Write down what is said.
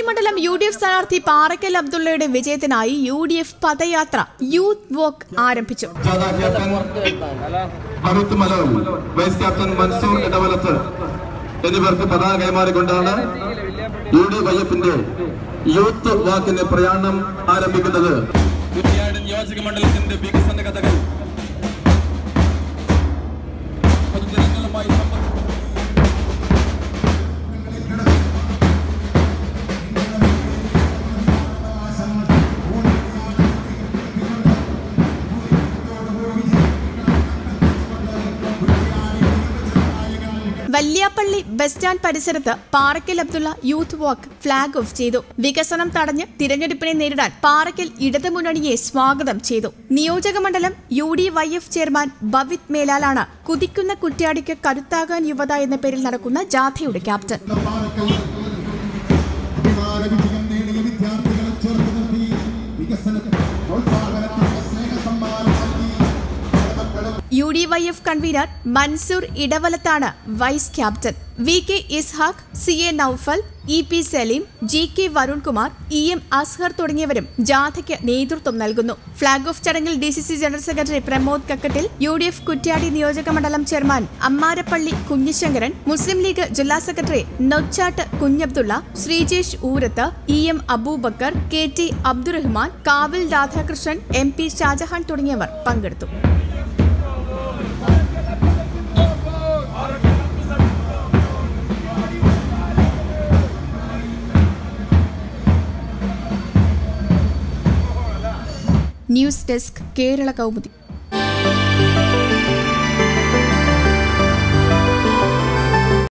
മണ്ഡലം U D F സ്ഥാനാർത്ഥി പാറക്കൽ അബ്ദുള്ളയുടെ വിജയത്തിനായി യു ഡി എഫ് പദയാത്ര യൂത്ത് വോക്ക് ആരംഭിച്ചു ജാഥ ക്യാപ്റ്റൻ അമിത് മലൽ വൈസ് ക്യാപ്റ്റൻ മൻസൂർ ഇടവലത്ത് എന്നിവർക്ക് പതാക കൈമാറിക്കൊണ്ടാണ് യു ഡി വൈ എഫിന്റെ യൂത്ത് വാക്കിന്റെ പ്രയാണം ആരംഭിക്കുന്നത് കുറ്റിയാട് നിയോജക മണ്ഡലത്തിന്റെ വികസന കഥകൾ പൊതുജനങ്ങളുമായി സംബ- വല്യാപ്പള്ളി ബസ് സ്റ്റാൻഡ് പരിസരത്ത് Parakkal Abdulla youth walk flag off ചെയ്തു വികസനം തടഞ്ഞ് തിരഞ്ഞെടുപ്പിനെ നേരിടാൻ പാറക്കൽ ഇടതുമുന്നണിയെ സ്വാഗതം ചെയ്തു നിയോജക മണ്ഡലം U D Y F chairman Bhavith മേലാലാണ് കുതിക്കുന്ന കുറ്റ്യാടിക്ക് കരുത്താകാൻ യുവത എന്ന പേരിൽ നടക്കുന്ന ജാഥയുടെ ക്യാപ്റ്റൻ അഭിമാന വിജയം നേടിയ വിദ്യാർത്ഥികളെ ചേർത്ത് നിർത്തി വികസനത്തിന് പ്രോത്സാഹനത്തിന് സ്നേഹ സമ്മാനം നൽകി U D Y F convener Mansoor ഇടവലത്താണ് vice captain V K Ishaq C A Noufal E P Saleem G K Varunkumar E M Azhar തുടങ്ങിയവരും ജാഥയ്ക്ക് നേതൃത്വം നൽകുന്നു ഫ്ളാഗ് ഓഫ് ചടങ്ങിൽ D C C general secretary Pramod Kakkattil U D F Kuttiadi നിയോജക മണ്ഡലം ചെയർമാൻ അമ്മാരപ്പള്ളി കുഞ്ഞിശങ്കരൻ മുസ്ലിം ലീഗ് ജില്ലാ secretary Nochat Kunhabdulla Sreejesh Oorath E M Aboobacker K T Abdurahman Kavil Radhakrishnan M P Shah Jahan തുടങ്ങിയവർ പങ്കെടുത്തു ന്യൂസ് ഡെസ്ക് കേരള കൗമുദി